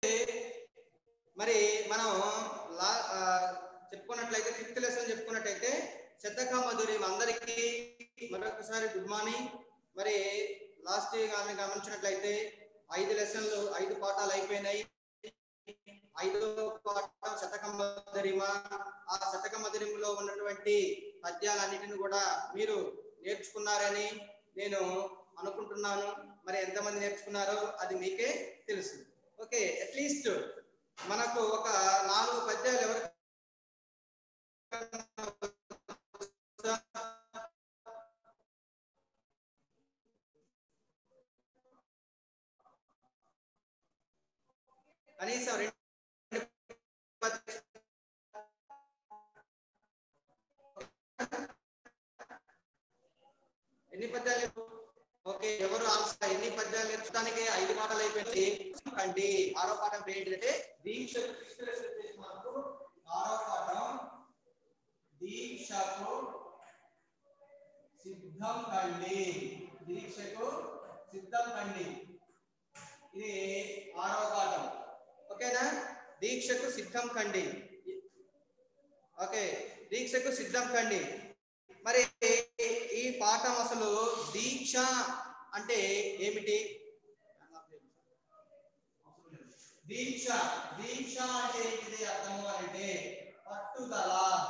మరి మనం లా ఆ, చెప్పుకున్నట్లయితే ఫిఫ్త్ లెసన్ చెప్పుకున్నట్లయితే శతక మధురి అందరికీ మరొకసారి గుడ్ మార్నింగ్ మరి లాస్ట్ ఆమె గమనించినట్లయితే ఐదు లెసన్లు ఐదు పాఠాలు అయిపోయినాయి ఐదో పాఠం శతక మధురిమ ఆ శతక మధురిమలో ఉన్నటువంటి పద్యాలన్నిటిని కూడా మీరు నేర్చుకున్నారని నేను అనుకుంటున్నాను మరి ఎంతమంది నేర్చుకున్నారో అది మీకే తెలుసు ఓకే అట్లీస్ట్ మనకు ఒక నాలుగు పద్యాలు ఎవరు కనీసం రెండు పద్యాలు ఎన్ని పద్యాలు ఓకే ఎవరు ఆన్సర్ ఎన్ని పద్యాలు నేర్చడానికి ఐదు పాఠాలు అయిపోయింది అండి ఆరో పాఠం పేరు ఏంటంటే దీక్ష మనకు ఆరో పాఠం దీక్షకు సిద్ధం కండి దీక్షకు సిద్ధం కండి ఇది ఆరో పాఠం ఓకేనా దీక్షకు సిద్ధం కండి ఓకే దీక్షకు సిద్ధం కండి మరి ఈ పాఠం అసలు దీక్ష అంటే ఏమిటి దీక్ష దీక్ష అంటే ఏంటిది అర్థము అంటే పట్టుదల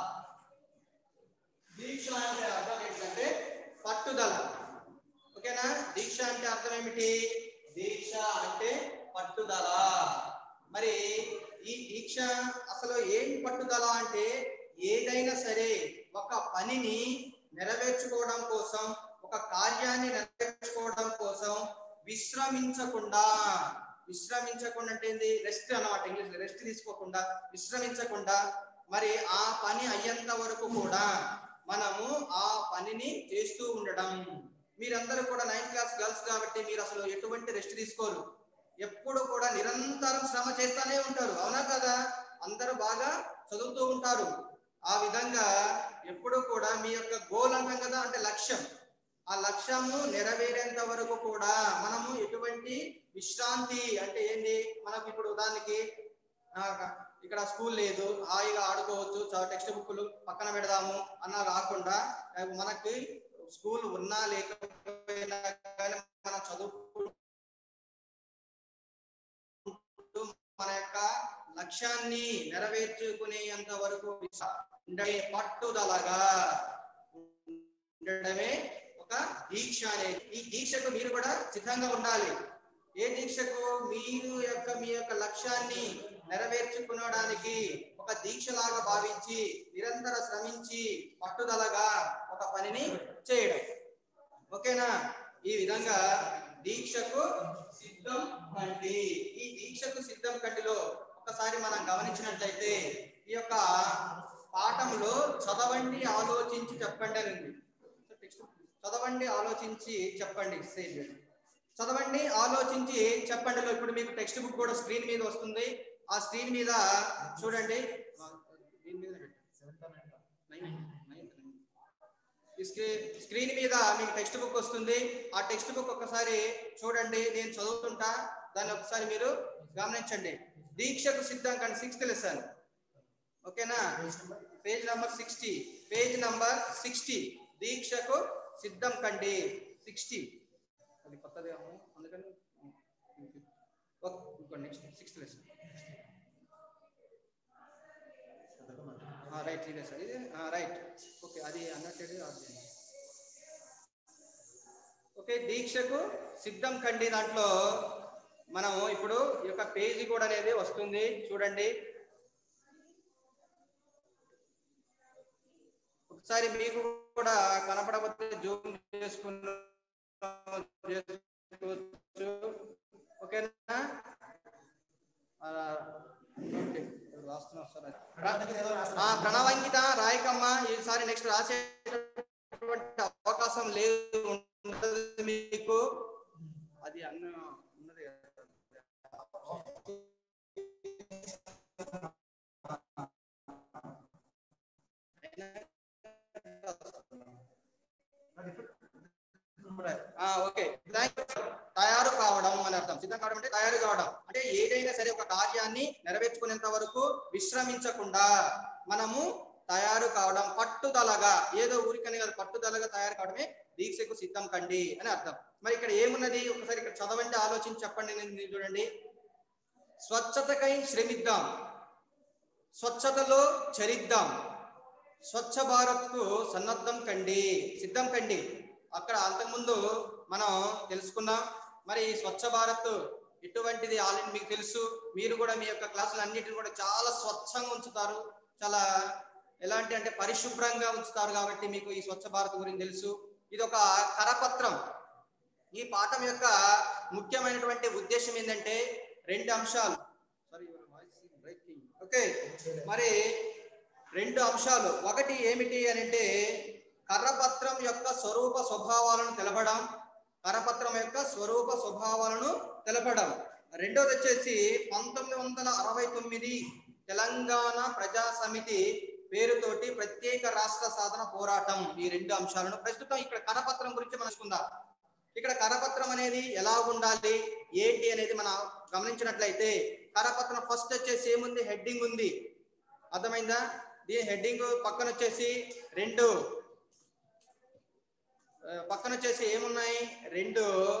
దీక్ష అంటే అర్థం ఏంటంటే పట్టుదల ఓకేనా దీక్ష అంటే అర్థం ఏమిటి దీక్ష అంటే పట్టుదల మరి ఈ దీక్ష అసలు ఏం పట్టుదల అంటే ఏదైనా సరే ఒక పనిని నెరవేర్చుకోవడం కోసం ఒక కార్యాన్ని నెరవేర్చుకోవడం కోసం విశ్రమించకుండా విశ్రమించకుండా అంటే ఏంది రెస్ట్ అన్నమాట ఇంగ్లీష్ రెస్ట్ తీసుకోకుండా విశ్రమించకుండా మరి ఆ పని అయ్యేంత వరకు కూడా మనము ఆ పనిని చేస్తూ ఉండడం మీరందరూ కూడా నైన్త్ క్లాస్ గర్ల్స్ కాబట్టి మీరు అసలు ఎటువంటి రెస్ట్ తీసుకోరు ఎప్పుడు కూడా నిరంతరం శ్రమ చేస్తానే ఉంటారు అవునా కదా అందరూ బాగా చదువుతూ ఉంటారు ఆ విధంగా ఎప్పుడు కూడా మీ యొక్క గోల్ అంటాం కదా అంటే లక్ష్యం ఆ లక్ష్యము నెరవేరేంత వరకు కూడా మనము ఎటువంటి విశ్రాంతి అంటే ఏంటి మనకు ఇప్పుడు ఉదాహరణకి ఆ, ఇక్కడ స్కూల్ లేదు హాయిగా ఆడుకోవచ్చు టెక్స్ట్ బుక్లు పక్కన పెడదాము అన్నా కాకుండా ఆ, మనకి స్కూల్ ఉన్నా లేకపోయినా కానీ మనం చదువుకుంటూ మన యొక్క లక్ష్యాన్ని నెరవేర్చుకునేంత వరకు ఉండడే పట్టుదలగా ఉండడమే ఒక దీక్ష అనేది ఈ దీక్షకు మీరు కూడా సిద్ధంగా ఉండాలి ఏ దీక్షకు మీరు యొక్క మీ యొక్క లక్ష్యాన్ని నెరవేర్చుకునడానికి ఒక దీక్షలాగా భావించి నిరంతర శ్రమించి పట్టుదలగా ఒక పనిని చేయడం ఓకేనా ఈ విధంగా దీక్షకు సిద్ధం కండి ఈ దీక్షకు సిద్ధం కండిలో ఒకసారి మనం గమనించినట్లయితే ఈ యొక్క పాఠంలో చదవండి ఆలోచించి చెప్పండి అని ఉంది చదవండి ఆలోచించి చెప్పండి సేమ్ చదవండి ఆలోచించి చెప్పండిలో ఇప్పుడు మీకు టెక్స్ట్ బుక్ కూడా స్క్రీన్ మీద వస్తుంది ఆ స్క్రీన్ మీద చూడండి దీని మీద పెట్టు. Ninth, ninth, ninth. ఈ స్క్రీన్ స్క్రీన్ మీద మీకు టెక్స్ట్ బుక్ వస్తుంది ఆ టెక్స్ట్ బుక్ ఒక్కసారి చూడండి నేను చదువుతుంటా దాన్ని ఒకసారి మీరు గమనించండి దీక్షకు సిద్ధం కానీ సిక్స్త్ లెసన్ ఓకేనా page number sixty page number sixty దీక్షకు సిద్ధం కండి సిక్స్టీ అది కొత్తది ఏమో అందుకని okay next sixth lesson right ఇదే సార్ ఇది రైట్ ఓకే అది అన్నట్టు ఓకే దీక్షకు సిద్ధం కండి దాంట్లో మనం ఇప్పుడు ఈ యొక్క పేజీ కూడా అనేది వస్తుంది చూడండి ఒకసారి మీకు కూడా కనపడకపోతే జూమ్ చేసుకున్న చేసుకోవచ్చు ఓకేనా ఆ, ఓకే రాస్తున్నా సార్ ఆ, ప్రణవంకిత రాయకమ్మ ఈసారి నెక్స్ట్ రాసేటువంటి అవకాశం లేదు ఉంటుంది మీకు అది అన్న ఉన్నది కదా. ఆ, ఓకే థాంక్ యూ. తయారు కావడం అని అర్థం సిద్ధం కావడం అంటే తయారు కావడం అంటే ఏదైనా సరే ఒక కార్యం కార్యాన్ని నెరవేర్చుకునేంత వరకు విశ్రమించకుండా మనము తయారు కావడం పట్టుదలగా ఏదో ఊరికని కాదు పట్టుదలగా తయారు కావడమే దీక్షకు సిద్ధం కండి అని అర్థం మరి ఇక్కడ ఏమున్నది ఒకసారి ఇక్కడ చదవండి ఆలోచించి చెప్పండి నేను చూడండి స్వచ్ఛతకై శ్రమిద్దాం స్వచ్ఛతలో చరిద్దాం స్వచ్ఛ భారత్ కు సన్నద్ధం కండి సిద్ధం కండి అక్కడ అంతకుముందు మనం తెలుసుకున్నాం మరి ఈ స్వచ్ఛ భారత్ ఎటువంటిది ఆల్రెడీ మీకు తెలుసు మీరు కూడా మీ యొక్క క్లాసులు అన్నిటిని కూడా చాలా స్వచ్ఛంగా ఉంచుతారు చాలా ఎలాంటి అంటే పరిశుభ్రంగా ఉంచుతారు కాబట్టి మీకు ఈ స్వచ్ఛ భారత్ గురించి తెలుసు ఇది ఒక కరపత్రం ఈ పాఠం యొక్క ముఖ్యమైనటువంటి ఉద్దేశం ఏంటంటే రెండు అంశాలు సారీ ఓకే మరి రెండు అంశాలు ఒకటి ఏమిటి అని అంటే కర్రపత్రం యొక్క స్వరూప స్వభావాలను తెలపడం కరపత్రం యొక్క స్వరూప స్వభావాలను తెలపడం రెండోది వచ్చేసి పంతొమ్మిది వందల అరవై తొమ్మిది తెలంగాణ ప్రజా సమితి పేరుతోటి ప్రత్యేక రాష్ట్ర సాధన పోరాటం ఈ రెండు అంశాలను ప్రస్తుతం ఇక్కడ కరపత్రం గురించి మనసుకుందాం ఇక్కడ కరపత్రం అనేది ఎలా ఉండాలి ఏంటి అనేది మనం గమనించినట్లయితే కరపత్రం ఫస్ట్ వచ్చేసి ఏముంది హెడ్డింగ్ ఉంది అర్థమైందా దీని హెడ్డింగ్ పక్కన వచ్చేసి రెండు ఆ, పక్కన వచ్చేసి ఏమున్నాయి రెండు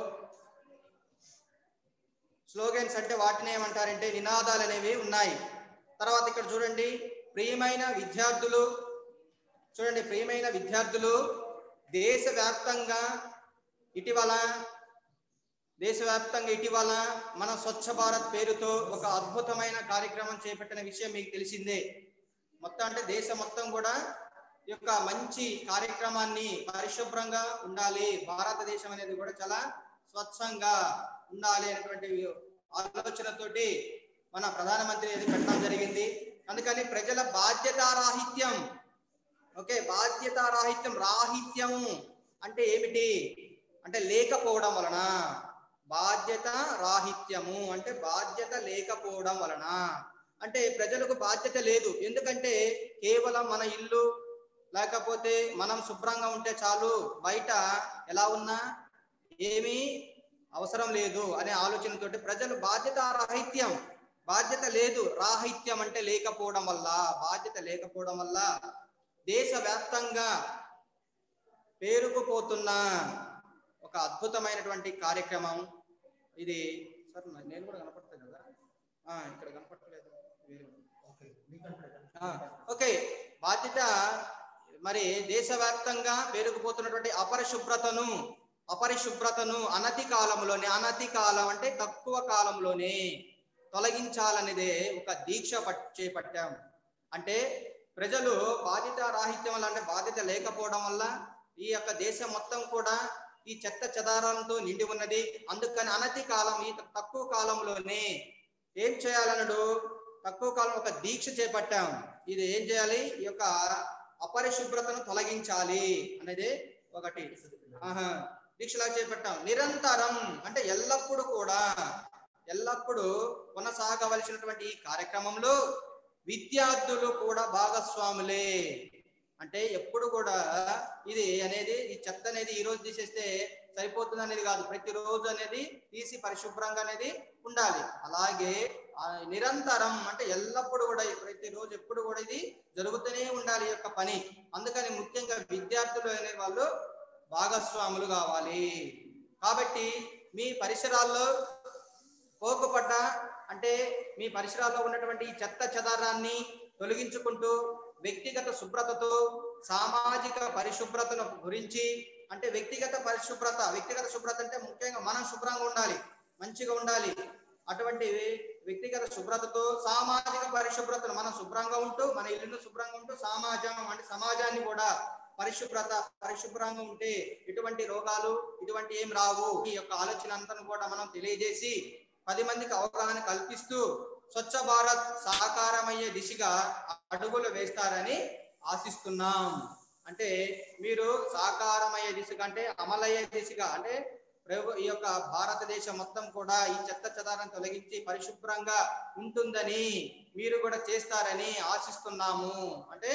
స్లోగన్స్ అంటే వాటిని ఏమంటారంటే నినాదాలు అనేవి ఉన్నాయి తర్వాత ఇక్కడ చూడండి ప్రియమైన విద్యార్థులు చూడండి ప్రియమైన విద్యార్థులు దేశవ్యాప్తంగా ఇటీవల దేశవ్యాప్తంగా ఇటీవల మన స్వచ్ఛ భారత్ పేరుతో ఒక అద్భుతమైన కార్యక్రమం చేపట్టిన విషయం మీకు తెలిసిందే మొత్తం అంటే దేశం మొత్తం కూడా ఈ యొక్క మంచి కార్యక్రమాన్ని పరిశుభ్రంగా ఉండాలి భారతదేశం అనేది కూడా చాలా స్వచ్ఛంగా ఉండాలి అనేటువంటి ఆలోచనతోటి మన ప్రధానమంత్రి ఇది పెట్టడం జరిగింది అందుకని ప్రజల బాధ్యతారాహిత్యం ఓకే బాధ్యతారాహిత్యం రాహిత్యం అంటే ఏమిటి అంటే లేకపోవడం వలన బాధ్యత రాహిత్యము అంటే బాధ్యత లేకపోవడం వలన అంటే ప్రజలకు బాధ్యత లేదు ఎందుకంటే కేవలం మన ఇల్లు లేకపోతే మనం శుభ్రంగా ఉంటే చాలు బయట ఎలా ఉన్నా ఏమీ అవసరం లేదు అనే ఆలోచనతోటి ప్రజలు బాధ్యత రాహిత్యం బాధ్యత లేదు రాహిత్యం అంటే లేకపోవడం వల్ల బాధ్యత లేకపోవడం వల్ల దేశవ్యాప్తంగా పేరుకుపోతున్న ఒక అద్భుతమైనటువంటి కార్యక్రమం ఇది సార్ నా- నేను కూడా కనపడతాను కదా ఆ, ఇక్కడ కనపడలేదు వేరే ఉంది. ఆ, ఓకే బాధ్యత మరి దేశవ్యాప్తంగా పేరుకుపోతున్నటువంటి అపరిశుభ్రతను అపరిశుభ్రతను అనతి కాలంలోనే అనతి కాలం అంటే తక్కువ కాలంలోనే తొలగించాలనేదే ఒక దీక్ష పట్- చేపట్టాం అంటే ప్రజలు బాధ్యత రాహిత్యం వల్ల అంటే బాధ్యత లేకపోవడం వల్ల ఈ యొక్క దేశం మొత్తం కూడా ఈ చెత్త చెదారాలతో నిండి ఉన్నది అందుకని అనతి కాలం ఈ తక్కువ కాలంలోనే ఏం చేయాలన్నాడు తక్కువ కాలం ఒక దీక్ష చేపట్టాం ఇది ఏం చేయాలి ఈ యొక్క అపరిశుభ్రతను తొలగించాలి అనేది ఒకటి ఆహా దీక్షలా చేపట్టాం నిరంతరం అంటే ఎల్లప్పుడూ కూడా ఎల్లప్పుడూ కొనసాగవలసినటువంటి ఈ కార్యక్రమంలో విద్యార్థులు కూడా భాగస్వాములే అంటే ఎప్పుడు కూడా ఇది అనేది ఈ చెత్త అనేది ఈ రోజు తీసేస్తే సరిపోతుంది అనేది కాదు ప్రతిరోజు అనేది తీసి పరిశుభ్రంగా అనేది ఉండాలి అలాగే ఆ నిరంతరం అంటే ఎల్లప్పుడూ కూడా ఈ ప్రతిరోజు ఎప్పుడు కూడా ఇది జరుగుతూనే ఉండాలి ఈ యొక్క పని అందుకని ముఖ్యంగా విద్యార్థులు అనే వాళ్ళు భాగస్వాములు కావాలి కాబట్టి మీ పరిసరాల్లో పోకుపడ్డ అంటే మీ పరిసరాల్లో ఉన్నటువంటి ఈ చెత్త చెదారాన్ని తొలగించుకుంటూ వ్యక్తిగత శుభ్రతతో సామాజిక పరిశుభ్రతను గురించి అంటే వ్యక్తిగత పరిశుభ్రత వ్యక్తిగత శుభ్రత అంటే ముఖ్యంగా మనం శుభ్రంగా ఉండాలి మంచిగా ఉండాలి అటువంటి వ్యక్తిగత శుభ్రతతో సామాజిక పరిశుభ్రతను మనం శుభ్రంగా ఉంటూ మన ఇల్లును శుభ్రంగా ఉంటూ సమాజం అంటే సమాజాన్ని కూడా పరిశుభ్రత పరిశుభ్రంగా ఉంటే ఎటువంటి రోగాలు ఇటువంటి ఏం రావు ఈ యొక్క ఆలోచన అంతా కూడా మనం తెలియజేసి పది మందికి అవగాహన కల్పిస్తూ స్వచ్ఛ భారత్ సాకారమయ్యే దిశగా అడుగులు వేస్తారని ఆశిస్తున్నాం అంటే మీరు సాకారమయ్యే దిశగా అంటే అమలయ్యే దిశగా అంటే ప్రభు ఈ యొక్క భారతదేశం మొత్తం కూడా ఈ చెత్త చెదారం తొలగించి పరిశుభ్రంగా ఉంటుందని మీరు కూడా చేస్తారని ఆశిస్తున్నాము అంటే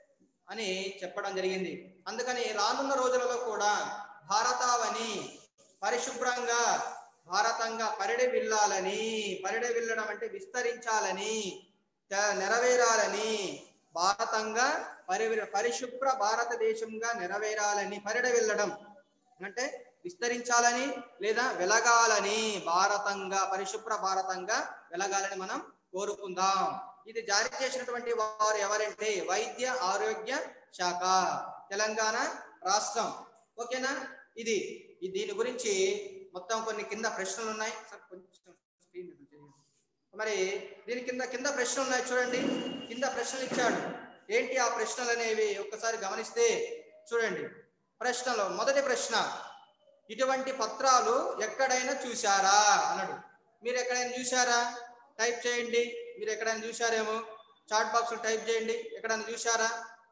అని చెప్పడం జరిగింది అందుకని రానున్న రోజులలో కూడా భారతావని పరిశుభ్రంగా భారతంగా పరిడి విల్లాలని పరిడి విల్లడం అంటే విస్తరించాలని త- నెరవేరాలని భారతంగా పరి పరిశుభ్ర భారతదేశంగా నెరవేరాలని పరిడ వెళ్ళడం అంటే విస్తరించాలని లేదా వెలగాలని భారతంగా పరిశుభ్ర భారతంగా వెలగాలని మనం కోరుకుందాం ఇది జారీ చేసినటువంటి వారు ఎవరంటే వైద్య ఆరోగ్య శాఖ తెలంగాణ రాష్ట్రం ఓకేనా ఇది ఈ దీని గురించి మొత్తం కొన్ని కింద ప్రశ్నలు ఉన్నాయి సార్ కొంచెం స్క్రీన్ మీద చేయండి. మరి దీని కింద కింద ప్రశ్నలు ఉన్నాయి చూడండి కింద ప్రశ్నలు ఇచ్చాడు ఏంటి ఆ ప్రశ్నలు అనేవి ఒక్కసారి గమనిస్తే చూడండి ప్రశ్నలో మొదటి ప్రశ్న ఇటువంటి పత్రాలు ఎక్కడైనా చూశారా అన్నాడు మీరు ఎక్కడైనా చూశారా టైప్ చేయండి మీరు ఎక్కడైనా చూశారేమో చాట్ బాక్స్ టైప్ చేయండి ఎక్కడైనా చూశారా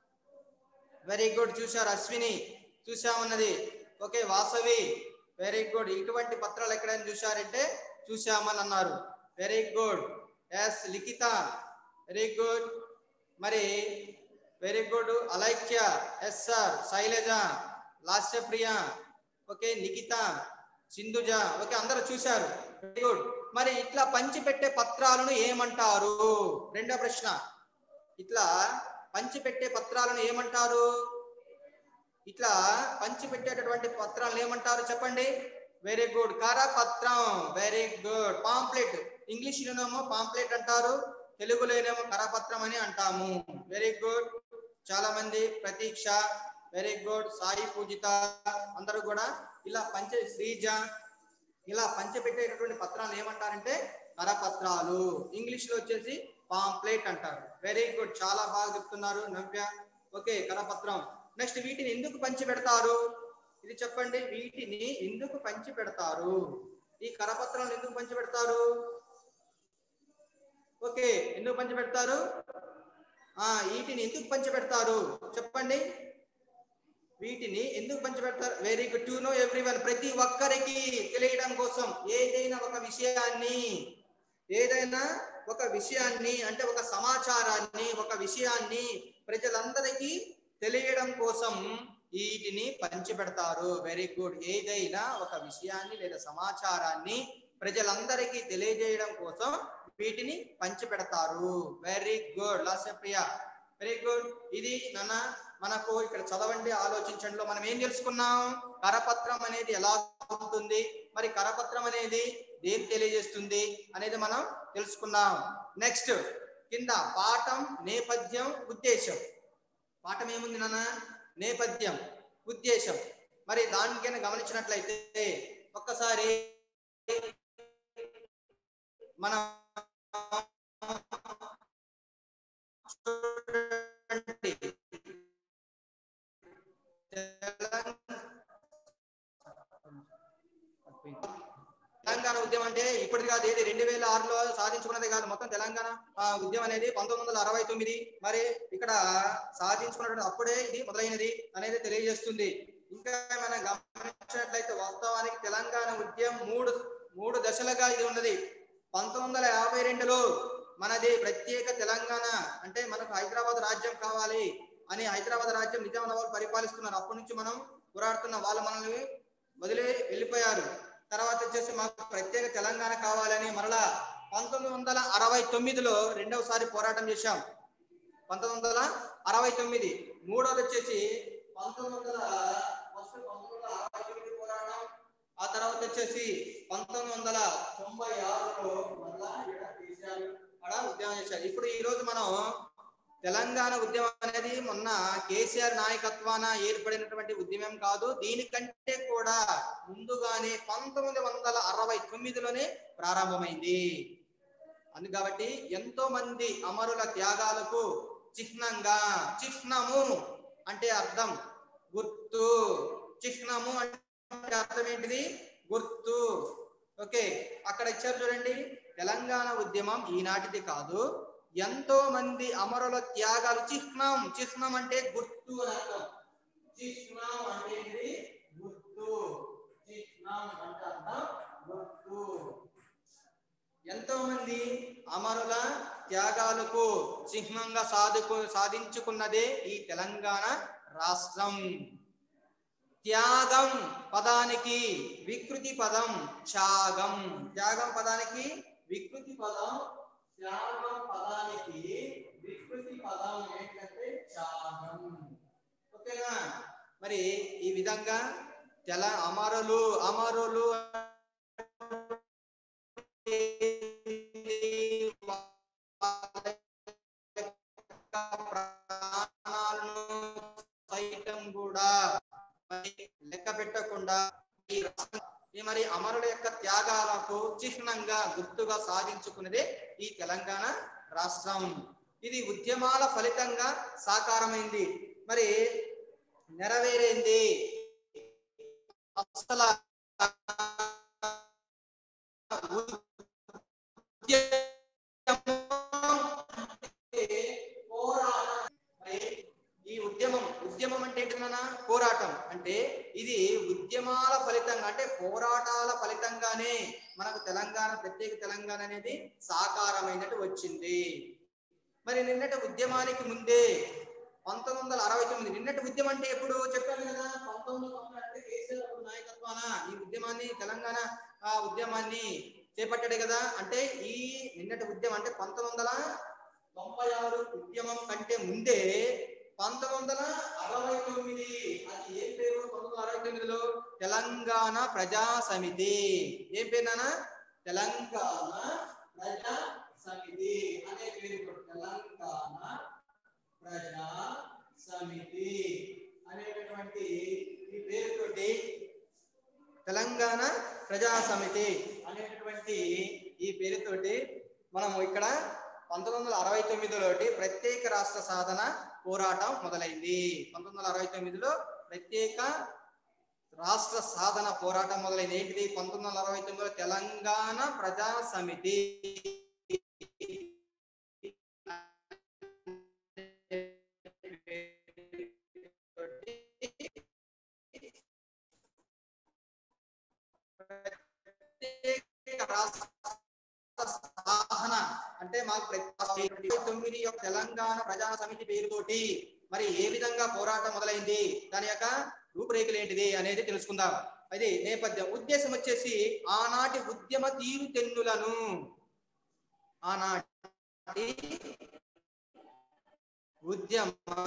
వెరీ గుడ్ చూశారు అశ్విని చూసామన్నది ఓకే వాసవి వెరీ గుడ్ ఇటువంటి పత్రాలు ఎక్కడైనా చూశారంటే చూసామని అన్నారు very good yes Likhitha very good మరి very good Alaikya yes sir Shailaja Lasyapriya okay Nikhitha Sindhuja okay అందరూ చూశారు వెరీ గుడ్ మరి ఇట్లా పంచిపెట్టే పత్రాలను ఏమంటారు రెండో ప్రశ్న ఇట్లా పంచిపెట్టే పత్రాలను ఏమంటారు ఇట్లా పంచిపెట్టేటటువంటి పత్రాలను ఏమంటారు చెప్పండి వెరీ గుడ్ కరపత్రం వెరీ గుడ్ పాంప్లెట్ ఇంగ్లీష్ లోనేమో పాంప్లెట్ అంటారు తెలుగులోనేమో కరపత్రం అని అంటాము వెరీ గుడ్ చాలా మంది ప్రతీక్ష వెరీ గుడ్ సాయి పూజిత అందరూ కూడా ఇలా పంచ శ్రీజ ఇలా పంచపెట్టేటటువంటి పత్రాలు ఏమంటారంటే కరపత్రాలు ఇంగ్లీష్ లో వచ్చేసి పాంప్లెట్ అంటారు వెరీ గుడ్ చాలా బాగా చెప్తున్నారు నవ్య ఓకే కరపత్రం నెక్స్ట్ వీటిని ఎందుకు పంచి పెడతారు ఇది చెప్పండి వీటిని ఎందుకు పంచి పెడతారు ఈ కరపత్రాలను ఎందుకు పంచి పెడతారు ఓకే ఎందుకు పంచి పెడతారు ఆ వీటిని ఎందుకు పంచి పెడతారు చెప్పండి వీటిని ఎందుకు పంచిపెడతారు very good to know everyone ప్రతి ఒక్కరికి తెలియడం కోసం ఏదైనా ఒక విషయాన్ని ఏదైనా ఒక విషయాన్ని అంటే ఒక సమాచారాన్ని ఒక విషయాన్ని ప్రజలందరికీ తెలియడం కోసం వీటిని పంచిపెడతారు వెరీ గుడ్ ఏదైనా ఒక విషయాన్ని లేదా సమాచారాన్ని ప్రజలందరికీ తెలియజేయడం కోసం వీటిని పంచిపెడతారు very good Lasyapriya very good ఇది నాన్న మనకు ఇక్కడ చదవండి ఆలోచించండి లో మనం ఏం తెలుసుకున్నాం కరపత్రం అనేది ఎలా ఉంటుంది మరి కరపత్రం అనేది దేని తెలియజేస్తుంది అనేది మనం తెలుసుకున్నాం నెక్స్ట్ కింద పాఠం నేపథ్యం ఉద్దేశం పాఠం ఏముంది నాన్న నేపథ్యం ఉద్దేశం మరి దానికైనా గమనించినట్లయితే ఒక్కసారి మన చూడండి. తెలంగాణ ఉద్యమం అంటే ఇప్పటిది కాదు ఏది రెండు వేల ఆరులో సాధించుకున్నది కాదు మొత్తం తెలంగాణ ఆ, ఉద్యమం అనేది పంతొమ్మిది వందల అరవై తొమ్మిది మరి ఇక్కడ సాధించుకున్నటువంటి అప్పుడే ఇది మొదలైనది అనేది తెలియజేస్తుంది ఇంకా మనం గమనించినట్లయితే వాస్తవానికి తెలంగాణ ఉద్యమం మూడు మూడు దశలుగా ఇది ఉన్నది పంతొమ్మిది వందల యాభై రెండులో మనది ప్రత్యేక తెలంగాణ అంటే మనకు హైదరాబాద్ రాజ్యం కావాలి అని హైదరాబాద్ రాజ్యం నిజాం నవాబు పరిపాలిస్తున్నారు అప్పటి నుంచి మనం పోరాడుతున్న వాళ్ళు మనల్ని వదిలి వెళ్ళిపోయారు తర్వాత వచ్చేసి మాకు ప్రత్యేక తెలంగాణ కావాలని మరలా పంతొమ్మిది వందల అరవై తొమ్మిదిలో రెండవసారి పోరాటం చేశాం పంతొమ్మిది వందల అరవై తొమ్మిది మూడోది వచ్చేసి పంతొమ్మిది వందల ఫస్ట్ పంతొమ్మిది వందల అరవై తొమ్మిది పోరాటం ఆ తర్వాత వచ్చేసి పంతొమ్మిది వందల తొంభై ఆరులో మరలా ఈడ కేసీఆర్ ఆడ ఉద్యమం చేశారు ఇప్పుడు ఈ రోజు మనం తెలంగాణ ఉద్యమం అనేది మొన్న కేసీఆర్ నాయకత్వాన ఏర్పడినటువంటి ఉద్యమం కాదు దీనికంటే కూడా ముందుగానే పంతొమ్మిది వందల అరవై తొమ్మిదిలోనే ప్రారంభమైంది అందు కాబట్టి ఎంతో మంది అమరుల త్యాగాలకు చిహ్నంగా చిహ్నము అంటే అర్థం గుర్తు చిహ్నము అంటే అర్థం ఏంటిది గుర్తు ఓకే అక్కడ ఇచ్చారు చూడండి తెలంగాణ ఉద్యమం ఈనాటిది కాదు ఎంతో మంది అమరుల త్యాగాలు చిహ్నం చిహ్నం అంటే గుర్తు అని అర్థం చిహ్నం అంటే ఏంటిది గుర్తు చిహ్నం అంటే అర్థం గుర్తు ఎంతో మంది అమరుల త్యాగాలకు చిహ్నంగా సాధుకు సాధించుకున్నదే ఈ తెలంగాణ రాష్ట్రం త్యాగం పదానికి వికృతి పదం త్యాగం త్యాగం పదానికి వికృతి పదం త్యాగం పదానికి వికృతి పదం ఏంటంటే త్యాగం ఓకేనా మరి ఈ విధంగా తెల అమరులు అమరులు ప్రాణాలను సైతం కూడా మరి లెక్క పెట్టకుండా ఈ రాష్ట్రం- ఈ మరి అమరుల యొక్క త్యాగాలకు చిహ్నంగా గుర్తుగా సాధించుకున్నదే ఈ తెలంగాణ రాష్ట్రం ఇది ఉద్యమాల ఫలితంగా సాకారమైంది మరి నెరవేరింది అసలు పోరాటం మరి ఈ ఉద్యమం ఉద్యమం అంటే ఏంటన్నా పోరాటం అంటే ఇది ఉద్యమాల ఫలితంగా అంటే పోరాటాల ఫలితంగానే మనకు తెలంగాణ ప్రత్యేక తెలంగాణ అనేది సాకారమైనట్టు వచ్చింది మరి నిన్నటి ఉద్యమానికి ముందే పంతొమ్మిది వందల అరవై తొమ్మిది నిన్నటి ఉద్యమం అంటే ఎప్పుడు చెప్పాను కదా పంతొమ్మిది వందల తొంభై అంటే కేసీఆర్ అప్పుడు నాయకత్వాన ఈ ఉద్యమాన్ని తెలంగాణ ఆ ఉద్యమాన్ని చేపట్టాడు కదా అంటే ఈ నిన్నటి ఉద్యమం అంటే పంతొమ్మిది వందల తొంభై ఆరు ఉద్యమం కంటే ముందే పంతొమ్మిది వందల అరవై తొమ్మిది అది ఏం పేరు పంతొమ్మిది వందల అరవై తొమ్మిదిలో తెలంగాణ ప్రజా సమితి ఏం పేరు నాన్న తెలంగాణ ప్రజా సమితి అనే పేరు తెలంగాణ ప్రజా సమితి అనేటటువంటి ఈ పేరుతోటి తెలంగాణ ప్రజా సమితి అనేటటువంటి ఈ పేరుతోటి మనం ఇక్కడ పంతొమ్మిది వందల అరవై తొమ్మిదిలోటి ప్రత్యేక రాష్ట్ర సాధన పోరాటం మొదలైంది పంతొమ్మిది వందల అరవై తొమ్మిదిలో ప్రత్యేక రాష్ట్ర సాధన పోరాటం మొదలైంది ఏంటిది పంతొమ్మిది వందల అరవై తొమ్మిదిలో తెలంగాణ ప్రజా సమితి ప్రత్యేక రాష్ట్ర సాధన అంటే మాకు ప్రతి ఇరవై తొమ్మిది యొక్క తెలంగాణ ప్రజా సమితి పేరుతోటి మరి ఏ విధంగా పోరాటం మొదలైంది దాని యొక్క రూపురేఖలు ఏంటిది అనేది తెలుసుకుందాం అది నేపథ్యం ఉద్దేశం వచ్చేసి ఆనాటి ఉద్యమ తీరు తెన్నులను ఆనాటి ఉద్యమ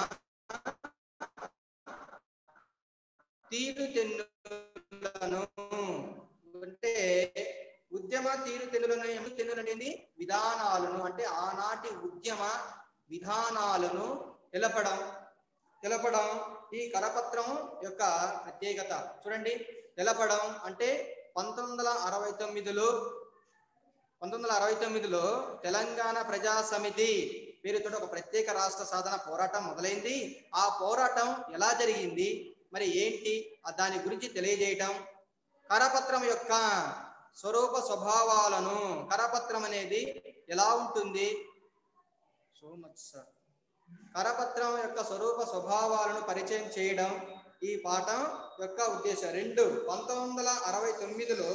తీరు తెన్నులను అంటే ఉద్యమ తీరు తెన్నులను ఏమి తెన్నులు అనేది విధానాలను అంటే ఆనాటి ఉద్యమ విధానాలను తెలపడం తెలపడం ఈ కరపత్రం యొక్క ప్రత్యేకత చూడండి తెలపడం అంటే పంతొమ్మిది వందల అరవై తొమ్మిదిలో పంతొమ్మిది వందల అరవై తొమ్మిదిలో తెలంగాణ ప్రజా సమితి పేరుతో ఒక ప్రత్యేక రాష్ట్ర సాధన పోరాటం మొదలైంది ఆ పోరాటం ఎలా జరిగింది మరి ఏంటి ఆ దాని గురించి తెలియజేయటం కరపత్రం యొక్క స్వరూప స్వభావాలను కరపత్రం అనేది ఎలా ఉంటుంది సో మచ్ సార్ కరపత్రం యొక్క స్వరూప స్వభావాలను పరిచయం చేయడం ఈ పాఠం యొక్క ఉద్దేశం రెండు పంతొమ్మిది వందల అరవై తొమ్మిదిలో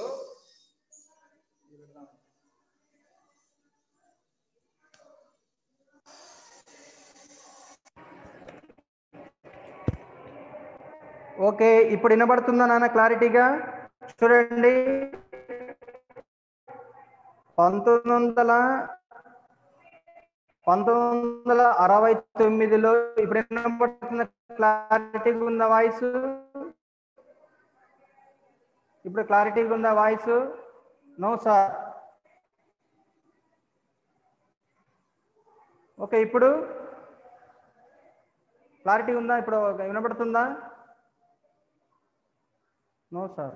ఓకే ఇప్పుడు వినబడుతుందా నాన్న క్లారిటీగా చూడండి పంతొమ్మిది వందల పంతొమ్మిది వందల అరవై తొమ్మిదిలో ఇప్పుడు వినబడుతున్న క్లారిటీగా ఉందా వాయిస్ ఇప్పుడు క్లారిటీగా ఉందా వాయిస్ నో సార్ ఓకే ఇప్పుడు క్లారిటీ ఉందా ఇప్పుడు వినబడుతుందా నో సార్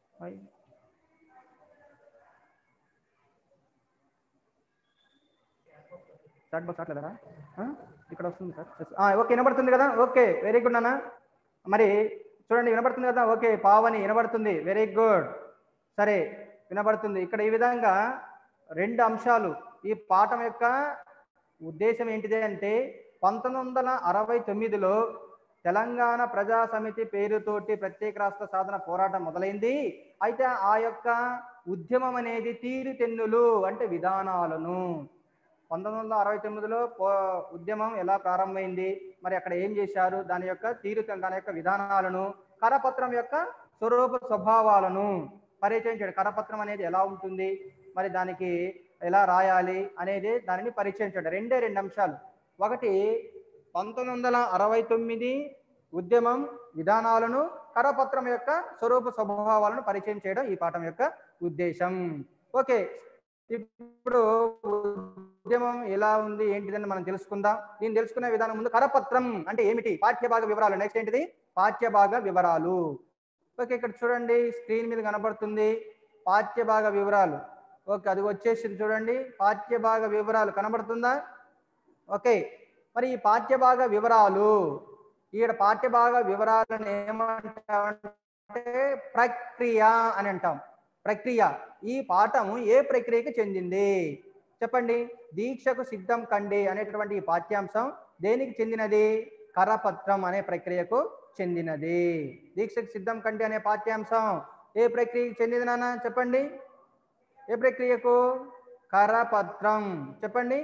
చాట్ బాక్స్ రావట్లేదా ఆ? ఇక్కడ వస్తుంది సార్ Yes. ఆ, ఓకే వినబడుతుంది కదా ఓకే వెరీ గుడ్ నాన్న మరి చూడండి వినబడుతుంది కదా ఓకే పావని వినబడుతుంది వెరీ గుడ్ సరే వినబడుతుంది ఇక్కడ ఈ విధంగా రెండు అంశాలు ఈ పాఠం యొక్క ఉద్దేశం ఏంటిది అంటే పంతొమ్మిది వందల అరవై తొమ్మిదిలో తెలంగాణ ప్రజా సమితి పేరుతోటి ప్రత్యేక రాష్ట్ర సాధన పోరాటం మొదలైంది అయితే ఆ యొక్క ఉద్యమం అనేది తీరుతెన్నులు అంటే విధానాలను పంతొమ్మిది వందల అరవై తొమ్మిదిలో పో ఉద్యమం ఎలా ప్రారంభమైంది మరి అక్కడ ఏం చేశారు దాని యొక్క తీరు దాని యొక్క విధానాలను కరపత్రం యొక్క స్వరూప స్వభావాలను పరిచయం చేయడం కరపత్రం అనేది ఎలా ఉంటుంది మరి దానికి ఎలా రాయాలి అనేది దానిని పరిచయం చేయడం రెండే రెండు అంశాలు ఒకటి పంతొమ్మిది వందల అరవై తొమ్మిది ఉద్యమం విధానాలను కరపత్రం యొక్క స్వరూప స్వభావాలను పరిచయం చేయడం ఈ పాఠం యొక్క ఉద్దేశం ఓకే ఇప్పుడు ఉద్యమం ఎలా ఉంది ఏంటిదని మనం తెలుసుకుందాం దీన్ని తెలుసుకునే విధానం ముందు కరపత్రం అంటే ఏమిటి పాఠ్యభాగ వివరాలు నెక్స్ట్ ఏంటిది పాఠ్యభాగ వివరాలు ఓకే ఇక్కడ చూడండి స్క్రీన్ మీద కనబడుతుంది పాఠ్యభాగ వివరాలు ఓకే అది వచ్చేసింది చూడండి పాఠ్యభాగ వివరాలు కనబడుతుందా ఓకే మరి ఈ పాఠ్యభాగ వివరాలు ఈడ పాఠ్యభాగ వివరాలను ఏమంటామంటే ప్రక్రియ అని అంటాం ప్రక్రియ ఈ పాఠము ఏ ప్రక్రియకి చెందింది చెప్పండి దీక్షకు సిద్ధం కండి అనేటటువంటి ఈ పాఠ్యాంశం దేనికి చెందినది కరపత్రం అనే ప్రక్రియకు చెందినది దీక్షకు సిద్ధం కండి అనే పాఠ్యాంశం ఏ ప్రక్రియకి చెందింది నాన్న చెప్పండి ఏ ప్రక్రియకు కరపత్రం చెప్పండి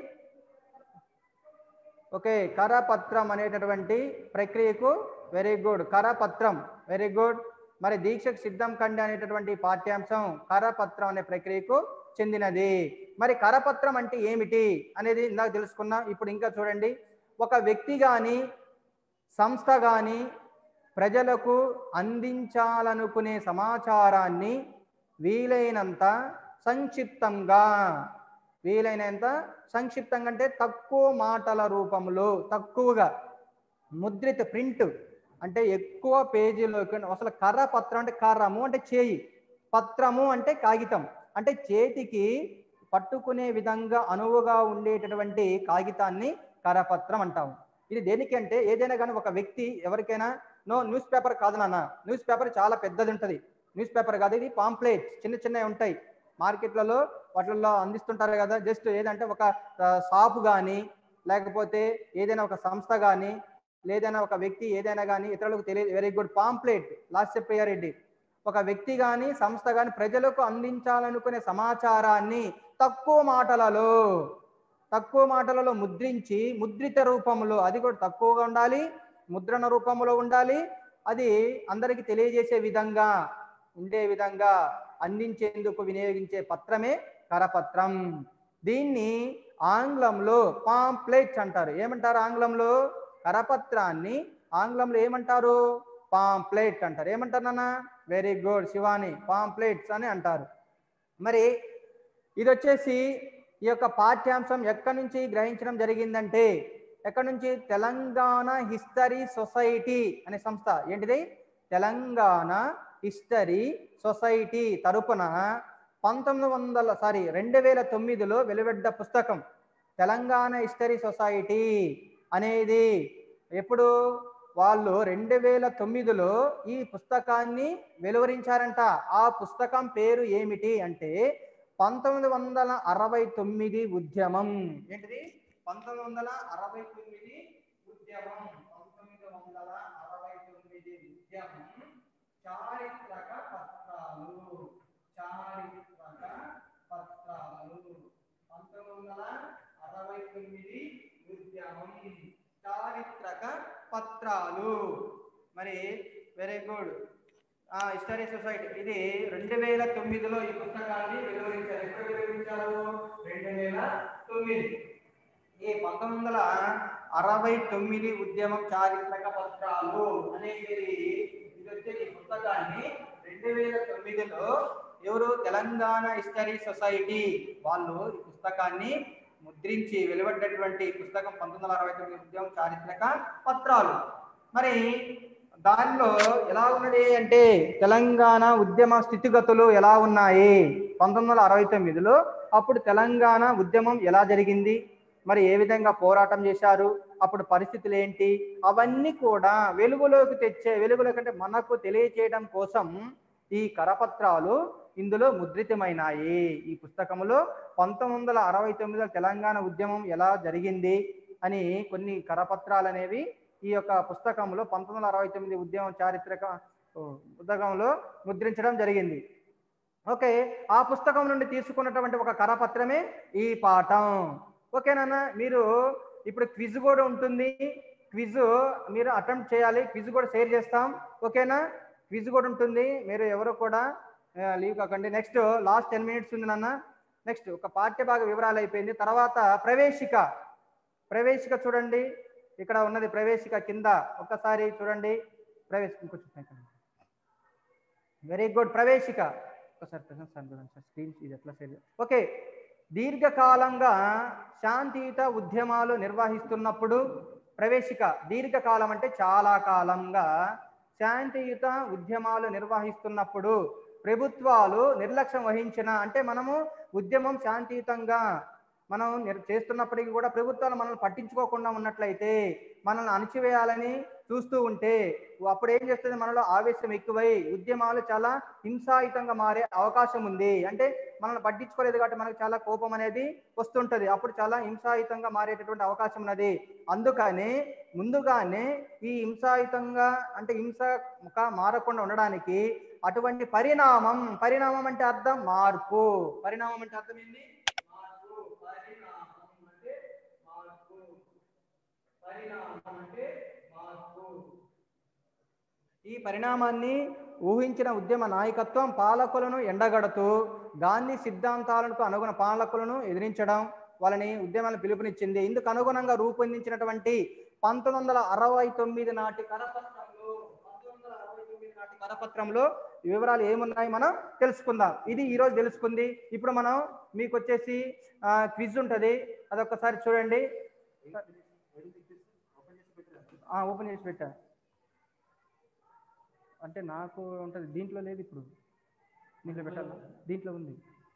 ఓకే కరపత్రం అనేటటువంటి ప్రక్రియకు వెరీ గుడ్ కరపత్రం వెరీ గుడ్ మరి దీక్షకు సిద్ధం కండి అనేటటువంటి పాఠ్యాంశం కరపత్రం అనే ప్రక్రియకు చెందినది మరి కరపత్రం అంటే ఏమిటి అనేది ఇందాక తెలుసుకున్నాం ఇప్పుడు ఇంకా చూడండి ఒక వ్యక్తి కానీ సంస్థ కానీ ప్రజలకు అందించాలనుకునే సమాచారాన్ని వీలైనంత సంక్షిప్తంగా వీలైనంత సంక్షిప్తంగా అంటే తక్కువ మాటల రూపంలో తక్కువగా ముద్రిత ప్రింట్ అంటే ఎక్కువ పేజీలోకి అసలు కర్ర పత్రం అంటే కర్రము అంటే చేయి పత్రము అంటే కాగితం అంటే చేతికి పట్టుకునే విధంగా అనువుగా ఉండేటటువంటి కాగితాన్ని కరపత్రం అంటాం ఇది దేనికి అంటే ఏదైనా కానీ ఒక వ్యక్తి ఎవరికైనా నో న్యూస్ పేపర్ కాదు నాన్న న్యూస్ పేపర్ చాలా పెద్దది ఉంటుంది న్యూస్ పేపర్ కాదు ఇది పాంప్లెట్ చిన్న చిన్నవి ఉంటాయి మార్కెట్లలో వాటిల్లో అందిస్తుంటారు కదా జస్ట్ ఏదంటే ఒక షాపు కానీ లేకపోతే ఏదైనా ఒక సంస్థ కానీ లేదైనా ఒక వ్యక్తి ఏదైనా కానీ ఇతరులకు తెలియదు very good pamphlet last Priya Reddy ఒక వ్యక్తి కానీ సంస్థ కానీ ప్రజలకు అందించాలనుకునే సమాచారాన్ని తక్కువ మాటలలో తక్కువ మాటలలో ముద్రించి ముద్రిత రూపంలో అది కూడా తక్కువగా ఉండాలి ముద్రణ రూపంలో ఉండాలి అది అందరికీ తెలియజేసే విధంగా ఉండే విధంగా అందించేందుకు వినియోగించే పత్రమే కరపత్రం దీన్ని ఆంగ్లంలో పాంప్లెట్స్ అంటారు ఏమంటారు ఆంగ్లంలో కరపత్రాన్ని ఆంగ్లంలో ఏమంటారు పాంప్లెట్ అంటారు ఏమంటారు నాన్న వెరీ గుడ్ శివాని పాంప్లెట్స్ అని అంటారు మరి ఇది వచ్చేసి ఈ యొక్క పాఠ్యాంశం ఎక్కడి నుంచి గ్రహించడం జరిగిందంటే ఎక్కడి నుంచి తెలంగాణ హిస్టరీ సొసైటీ అనే సంస్థ ఏంటిది తెలంగాణ హిస్టరీ సొసైటీ తరపున పంతొమ్మిది వందల సారీ రెండు వేల తొమ్మిదిలో వెలువడ్డ పుస్తకం తెలంగాణ హిస్టరీ సొసైటీ అనేది ఎప్పుడు వాళ్ళు రెండు వేల తొమ్మిదిలో ఈ పుస్తకాన్ని వెలువరించారంట ఆ పుస్తకం పేరు ఏమిటి అంటే పంతొమ్మిది వందల అరవై తొమ్మిది ఉద్యమం ఏంటిది పంతొమ్మిది వందల అరవై తొమ్మిది ఉద్యమం పంతొమ్మిది వందల అరవై తొమ్మిది ఉద్యమం చారిత్రక పత్రాలు చారిత్రక పత్రాలు పంతొమ్మిది వందల అరవై తొమ్మిది ఉద్యమం చారిత్రక పత్రాలు మరి వెరీ గుడ్ హిస్టరీ సొసైటీ ఇది రెండు వేల తొమ్మిదిలో ఈ పుస్తకాన్ని వెలువరించారు ఎప్పుడు వెలువరించారు రెండు వేల తొమ్మిది ఈ పంతొమ్మిది వందల అరవై తొమ్మిది ఉద్యమం చారిత్రక పత్రాలు అనేది ఇది వచ్చే ఈ పుస్తకాన్ని రెండు వేల తొమ్మిదిలో ఎవరు తెలంగాణ హిస్టరీ సొసైటీ వాళ్ళు ఈ పుస్తకాన్ని ముద్రించి వెలువడ్డటువంటి పుస్తకం పంతొమ్మిది వందల అరవై తొమ్మిది ఉద్యమం చారిత్రక పత్రాలు మరి దానిలో ఎలా ఉన్నది అంటే తెలంగాణ ఉద్యమ స్థితిగతులు ఎలా ఉన్నాయి పంతొమ్మిది వందల అరవై తొమ్మిదిలో అప్పుడు తెలంగాణ ఉద్యమం ఎలా జరిగింది మరి ఏ విధంగా పోరాటం చేశారు అప్పుడు పరిస్థితులు ఏంటి అవన్నీ కూడా వెలుగులోకి తెచ్చే వెలుగులోకి అంటే మనకు తెలియచేయడం కోసం ఈ కరపత్రాలు ఇందులో ముద్రితమైనాయి ఈ పుస్తకంలో పంతొమ్మిది వందల అరవై తొమ్మిదిలో తెలంగాణ ఉద్యమం ఎలా జరిగింది అని కొన్ని కరపత్రాలు అనేవి ఈ యొక్క పుస్తకంలో పంతొమ్మిది వందల అరవై తొమ్మిది ఉద్యమం చారిత్రక ఓ, పుస్తకంలో ముద్రించడం జరిగింది ఓకే ఆ పుస్తకం నుండి తీసుకున్నటువంటి ఒక కరపత్రమే ఈ పాఠం ఓకేనా మీరు ఇప్పుడు క్విజ్ కూడా ఉంటుంది క్విజ్ మీరు అటెంప్ట్ చేయాలి క్విజ్ కూడా షేర్ చేస్తాం ఓకేనా క్విజ్ కూడా ఉంటుంది మీరు ఎవరు కూడా లీవ్ కాకండి నెక్స్ట్ లాస్ట్ టెన్ మినిట్స్ ఉంది నాన్న నెక్స్ట్ ఒక పాఠ్యభాగ వివరాలు అయిపోయింది తర్వాత ప్రవేశిక ప్రవేశిక చూడండి ఇక్కడ ఉన్నది ప్రవేశిక కింద ఒక్కసారి చూడండి ప్రవేశ ఇంకొంచెం వెరీ గుడ్ ప్రవేశిక ఒకసారి present సార్ చూడండి సార్ స్క్రీన్ ఇది ఎట్లా సేవ్ ఓకే దీర్ఘకాలంగా శాంతియుత ఉద్యమాలు నిర్వహిస్తున్నప్పుడు ప్రవేశిక దీర్ఘకాలం అంటే చాలా కాలంగా శాంతియుత ఉద్యమాలు నిర్వహిస్తున్నప్పుడు ప్రభుత్వాలు నిర్లక్ష్యం వహించిన అంటే మనము ఉద్యమం శాంతియుతంగా మనం నిర్- చేస్తున్నప్పటికీ కూడా ప్రభుత్వాలు మనల్ని పట్టించుకోకుండా ఉన్నట్లయితే మనల్ని అణచివేయాలని చూస్తూ ఉంటే అప్పుడు ఏం చేస్తుంది మనలో ఆవేశం ఎక్కువై ఉద్యమాలు చాలా హింసాయుతంగా మారే అవకాశం ఉంది అంటే మనల్ని పట్టించుకోలేదు కాబట్టి మనకు చాలా కోపం అనేది వస్తుంటది అప్పుడు చాలా హింసాయుతంగా మారేటటువంటి అవకాశం ఉన్నది అందుకని ముందుగానే ఈ హింసాయుతంగా అంటే హింసగా మారకుండా ఉండడానికి అటువంటి పరిణామం పరిణామం అంటే అర్థం మార్పు పరిణామం అంటే అర్థం ఏంటి మార్పు పరిణామం అంటే మార్పు పరిణామం అంటే మార్పు ఈ పరిణామాన్ని ఊహించిన ఉద్యమ నాయకత్వం పాలకులను ఎండగడుతూ గాంధీ సిద్ధాంతాలకు అనుగుణ పాలకులను ఎదిరించడం వాళ్ళని ఉద్యమాలను పిలుపునిచ్చింది ఇందుకు అనుగుణంగా రూపొందించినటువంటి పంతొమ్మిది వందల అరవై తొమ్మిది నాటి కరపత్రంలో పంతొమ్మిది వందల అరవై తొమ్మిది నాటి కరపత్రంలో ఈ వివరాలు ఏమున్నాయి మనం తెలుసుకుందాం ఇది ఈ రోజు తెలుసుకుంది ఇప్పుడు మనం మీకు వచ్చేసి క్విజ్ ఉంటుంది అదొక్కసారి చూడండి ఓపెన్ చేసి పెట్టా అంటే నాకు ఉంటుంది దీంట్లో లేదు ఇప్పుడు దీంట్లో పెట్టాలి దీంట్లో ఉంది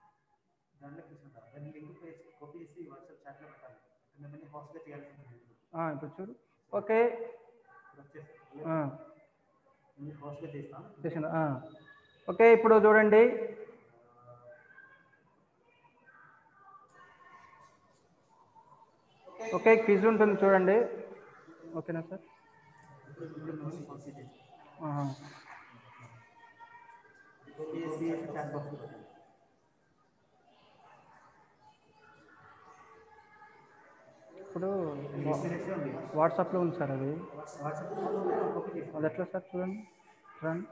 ఆ, ఇప్పుడు చూడు ఓకే ఆ, చేసిందా? ఆ. ఓకే ఇప్పుడు చూడండి ఓకే క్విజ్ ఉంటుంది చూడండి ఓకేనా సార్ ఆహా. ఇప్పుడు వాట్సాప్లో ఉంది సార్ అది అది ఎట్లా సార్ చూడండి చూడండి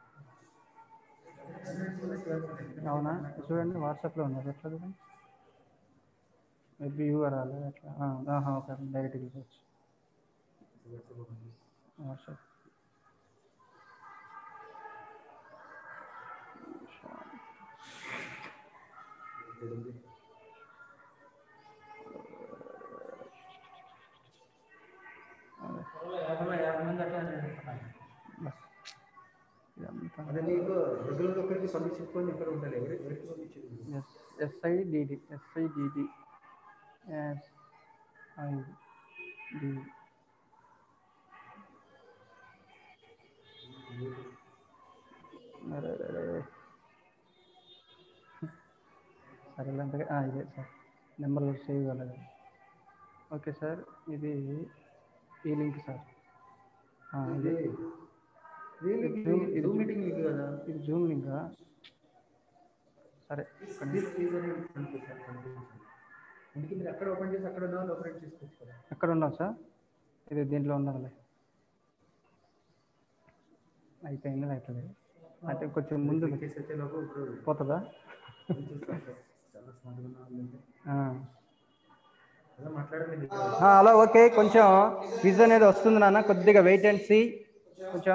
అవునా చూడండి వాట్సాప్లో ఉంది అది ఎట్లా చూడండి మేబీ యూ రాలి ఎట్లా ఆ, ఆహా, ఓకే డైరెక్ట్గా చూడవచ్చు వాట్సాప్ బస్ ఇదంతా అదే నీకు రెగ్యులర్ ఒకరికి పంపించుకొని ఇక్కడ ఉండాలి ఎవరి ఎవరికి పంపించేది ఎస్ ఎస్ఐడిడి ఎస్ఐడిడి ఎస్ఐడి అరే అరే సరేలే అంతగా ఆ, ఇదే సార్ నెంబర్ కూడా సేవ్ కాలేదు ఓకే సార్ ఇది ఈ లింక్ సార్ ఆ, ఇది Zoom- ఇది జూమ్ మీటింగ్ మీకు కదా ఇది జూమ్ లింకా సరే ప్లీజ్ ప్లీజ్ అని కనిపిస్తారు కనిపించండి అందుకే మీరు ఎక్కడ ఓపెన్ చేసి అక్కడ ఉన్న వాళ్ళు ఆపరేట్ చేసుకోవచ్చు కదా ఎక్కడ ఉన్నాం సార్ ఇది దీంట్లో ఉన్నదిలే అయిపోయింది అయిపోయింది అంటే కొంచెం ముందు కేసు వచ్చేలోపు ఇప్పుడు పోతుందా చూస్తాం సార్ చాలా స్మార్ట్గా ఉన్న వాళ్ళు ఉంటే. ఆ. అలా మాట్లాడండి ఆ, హలో ఓకే కొంచెం క్విజ్ అనేది వస్తుంది నాన్న కొద్దిగా వెయిట్ అండ్ సీ కొంచెం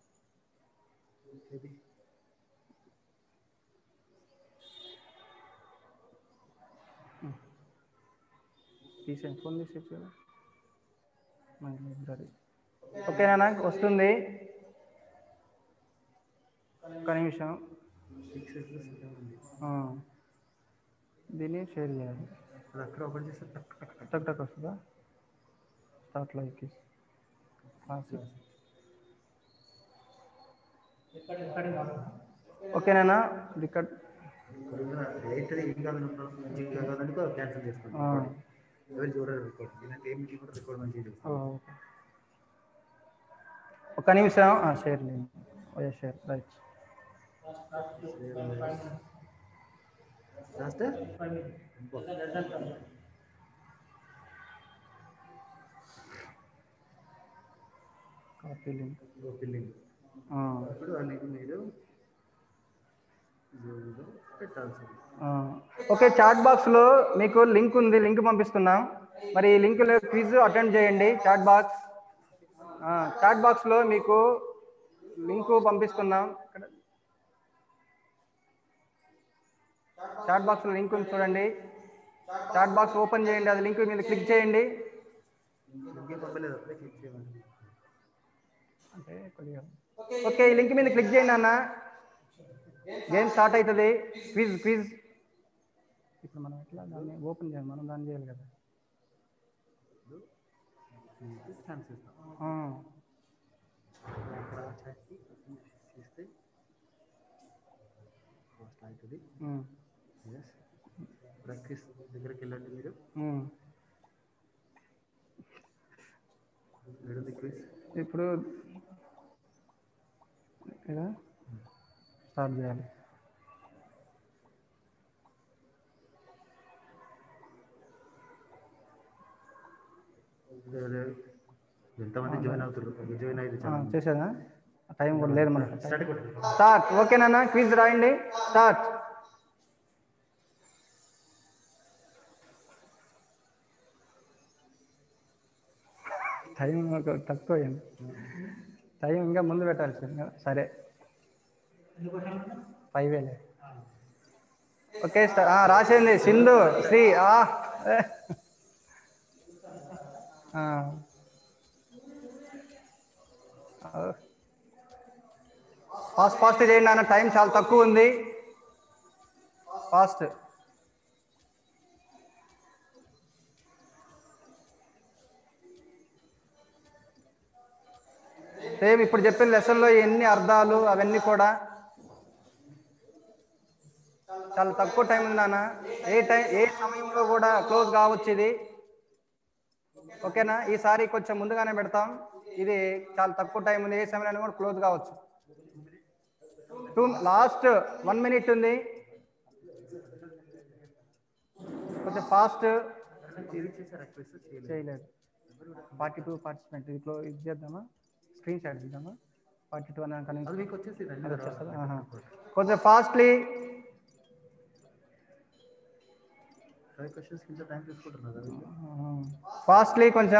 తీసే ఫోన్ తీసేసి కదా మై లైబ్రరీ ఓకే నాన్న వస్తుంది ఒక్క నిమిషం ఆ. దీన్ని షేర్ చేయాలి అది అక్కడ ఓపెన్ చేస్తే టక్ టక్ టక్ టక్ టక్ వస్తుందా స్టార్ట్లో ఎక్కి క్లాసిక్ ఓకేనా రికార్డ్ డైరెక్ట్ ఏం కాదన్నప్పుడు మంచిగా కాదనుకో క్యాన్సిల్ చేసుకోండి ఆ. ఎవరు చూడరు రికార్డ్ ఇలాంటి ఏం కూడా రికార్డ్ మంచిగా చేస్తాం ఓకే ఒక నిమిషం షేర్ లేదు share right last copy link billing ఆ, ఇప్పుడు అనేది మీరు జూమ్లో పెట్టాల్సింది ఆ. ఓకే చాట్ బాక్స్లో మీకు లింక్ ఉంది లింక్ పంపిస్తున్నాం మరి ఈ లింక్ క్విజ్ అటెండ్ చేయండి చాట్ బాక్స్ ఆ, చాట్ బాక్స్లో మీకు లింక్ పంపిస్తున్నాం ఇక్కడ చాట్ బాక్స్లో లింక్ ఉంది చూడండి చాట్ బాక్స్ ఓపెన్ చేయండి అది లింక్ మీద క్లిక్ చేయండి ఇంకేం పంపలేదు అప్పుడే క్లిక్ చేయమని అంటే కొద్దిగా ఓకే ఈ లింక్ మీద క్లిక్ చేయండి అన్న గేమ్ స్టార్ట్ అవుతుంది క్విజ్ క్విజ్ ఇప్పుడు మనం ఎట్లా దాన్ని ఓపెన్ చేయాలి మనం దాన్ని చేయాలి కదా ఛాన్స్ ఇస్తాం ఆ, అక్కడ చాట్కి చేస్తే ఫాస్ట్ అవుతుంది ఉమ్, ఎస్ ప్రాక్టీస్ దగ్గరికి వెళ్ళండి మీరు ఉమ్. ఏడుంది క్విజ్ ఇప్పుడు ఇలా స్టార్ట్ చేయాలి ఎంతమంది జాయిన్ అవుతారు జాయిన్ అయ్యింది ఆ, చాలా చేసేదా టైం కూడా లేదు మనకు స్టార్ట్ కొట్టండి స్టార్ట్ ఓకేనా క్విజ్ రాయండి స్టార్ట్ టైం ఒక తక్కువ అయింది టైం ఇంకా ముందు పెట్టాల్సింది సరే ఫైవ్ వేలే ఓకే స్టార్ రాసింది సింధు శ్రీ ఆ ఏ. ఆ. ఆ. ఫాస్ట్ ఫాస్ట్ చేయండి నాన్న టైం చాలా తక్కువ ఉంది ఫాస్ట్ సేమ్ ఇప్పుడు చెప్పిన లెసన్లో ఎన్ని అర్థాలు అవన్నీ కూడా చాలా తక్కువ టైం ఉంది నాన్న ఏ టైం ఏ సమయంలో కూడా క్లోజ్ కావచ్చు ఇది ఓకేనా ఈసారి కొంచెం ముందుగానే పెడతాం ఇది చాలా తక్కువ టైం ఉంది ఏ సమయంలో కూడా క్లోజ్ కావచ్చు టూ లాస్ట్ వన్ మినిట్ ఉంది కొంచెం ఫాస్ట్ ఇది చేశారు క్విజ్ చేయలేదు చేయలేదు ఫార్టీ టూ పార్టిసిపెంట్ ఇట్లో ఇది చేద్దామా స్క్రీన్ షాట్ తీద్దామా ఫార్టీ టూ అని కనుక అది మీకు వచ్చేసింది అది వచ్చేస్తుందా? ఆహా. కొంచెం ఫాస్ట్లీ ఫైవ్ క్వశ్చన్స్ కింద టైం తీసుకుంటున్నారు కదా వీళ్ళు? ఫాస్ట్లీ కొంచెం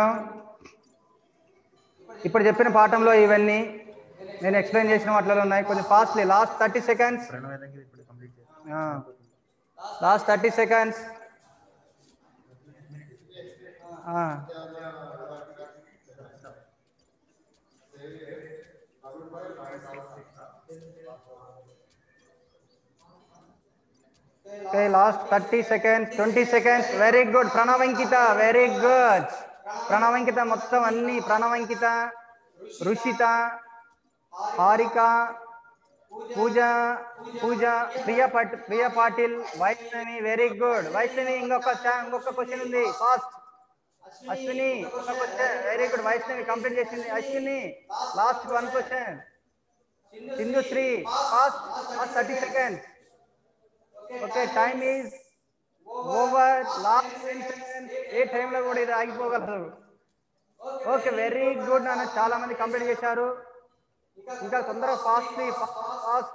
ఇప్పుడు చెప్పిన పాఠంలో ఇవన్నీ నేను ఎక్స్ప్లెయిన్ చేసిన వాటిలో ఉన్నాయి కొంచెం fastly last thirty seconds Pranav దగ్గర ఇప్పుడు కంప్లీట్ చేయాలి last thirty seconds okay last thirty seconds twenty seconds very good Pranavankita very good Pranavankita మొత్తం అన్ని ప్రణవంకిత రుషిత హారిక పూజ పూజ ప్రియ పట్ ప్రియ పాటిల్ వైష్ణవి వెరీ గుడ్ వైష్ణవి ఇంకొక చా- ఇంకొక క్వశ్చన్ ఉంది ఫాస్ట్ అశ్విని ఒక question very good Vaishnavi complete చేసింది Ashwini last one question Sindhu Sri fast last thirty seconds okay time is over last ten seconds ఏ టైంలో కూడా ఇది ఆగిపోగలదు ఓకే వెరీ గుడ్ నాన్న చాలా మంది కంప్లీట్ చేశారు ఇంకా తొందరగా ఫాస్ట్ ఫాస్ట్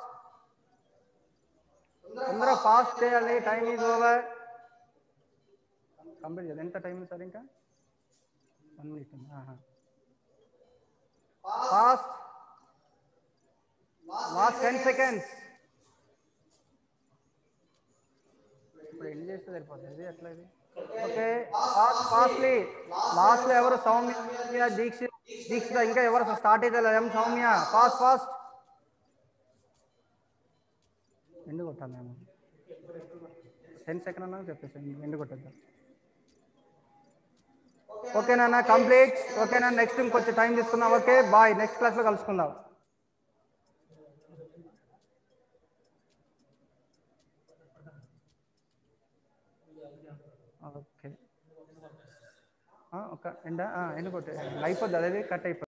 తొందరగా ఫాస్ట్ చేయాలి టైం ఈజ్ ఓవర్ కంప్లీట్ చేయాలి ఎంత టైం ఉంది సార్ ఇంకా one minute fast last ten seconds ఇప్పుడు ఎన్ని చేస్తే సరిపోతుంది ఎట్లా ఇది ఓకే ఫాస్ట్ ఫాస్ట్లీ లాస్ట్ లో ఎవరు సౌమ్య దీక్ష దీక్షిత ఇంకా ఎవరు స్టార్ట్ అయితే ఎం సౌమ్య ఫాస్ట్ ఫాస్ట్ ఎండు కొట్టాలి మేము టెన్ సెకండ్ అన్నా చెప్పేసి ఎండు కొట్టేద్దాం ఓకేనా కంప్లీట్ ఓకేనా నెక్స్ట్ ఇంకొంచెం టైం తీసుకుందాం ఓకే బాయ్ నెక్స్ట్ క్లాస్లో కలుసుకుందాం ఓకే ఒక ఎండ ఎండు కొట్టే అయిపోద్ది అదే కట్ అయిపోద్ది